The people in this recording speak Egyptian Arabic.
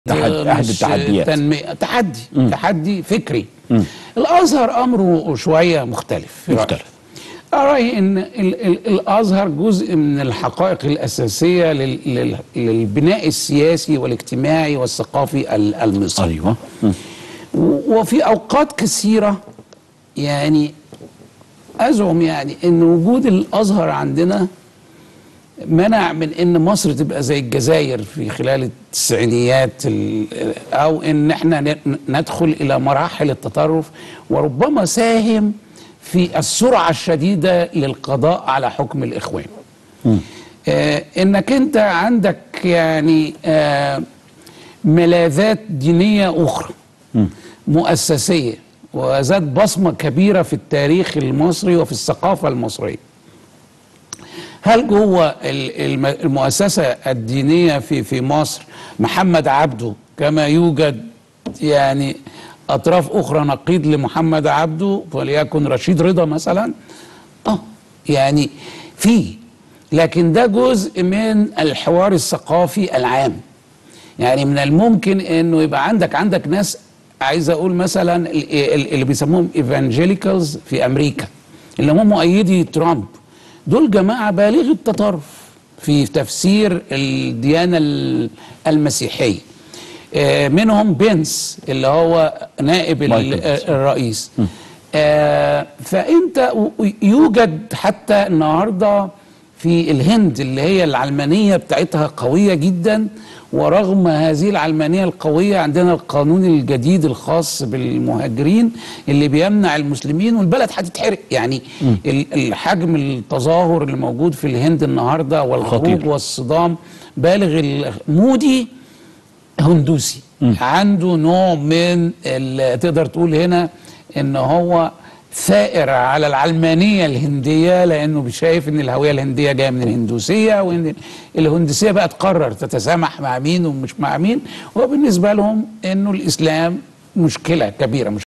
تحد- أحد مش التحديات. تنمية تحدي تحدي فكري الازهر امره شويه مختلف في رأيي. مختلف. أرأي أن ال ال الأزهر جزء من الحقائق الأساسية لل لل للبناء السياسي والاجتماعي والثقافي ال- المصري ايوه مم. و- وفي أوقات كثيرة يعني أزعم يعني أن وجود الأزهر عندنا منع من ان مصر تبقى زي الجزائر في خلال التسعينيات ال- او ان احنا ن- ندخل الى مراحل التطرف وربما ساهم في السرعه الشديده للقضاء على حكم الاخوان. آه انك انت عندك يعني آه ملاذات دينيه اخرى مؤسسيه وذات بصمه كبيره في التاريخ المصري وفي الثقافه المصريه. هل جوه ال- الم- المؤسسة الدينية في في مصر محمد عبده كما يوجد يعني أطراف أخرى نقيض لمحمد عبده وليكن رشيد رضا مثلا اه يعني في لكن ده جزء من الحوار الثقافي العام يعني من الممكن انه يبقى عندك عندك ناس عايز اقول مثلا ال- ال- اللي بيسموهم ايفانجيليكالز في امريكا اللي هم مؤيدي ترامب دول جماعه بالغ التطرف في تفسير الديانه ال- المسيحيه آه، منهم بنس اللي هو نائب ال- مايكل بنس. الرئيس آه، فانت و- يوجد حتى النهارده في الهند اللي هي العلمانيه بتاعتها قويه جدا ورغم هذه العلمانيه القويه عندنا القانون الجديد الخاص بالمهاجرين اللي بيمنع المسلمين والبلد هتتحرق يعني ال- الحجم التظاهر اللي موجود في الهند النهارده والخروج خطير. والصدام بالغ ال- مودي هندوسي عنده نوع من ال- تقدر تقول هنا ان هو ثائر على العلمانيه الهنديه لانه شايف ان الهويه الهنديه جايه من الهندوسيه وان الهندوسيه بقى تقرر تتسامح مع مين ومش مع مين وبالنسبه لهم انه الاسلام مشكله كبيره مش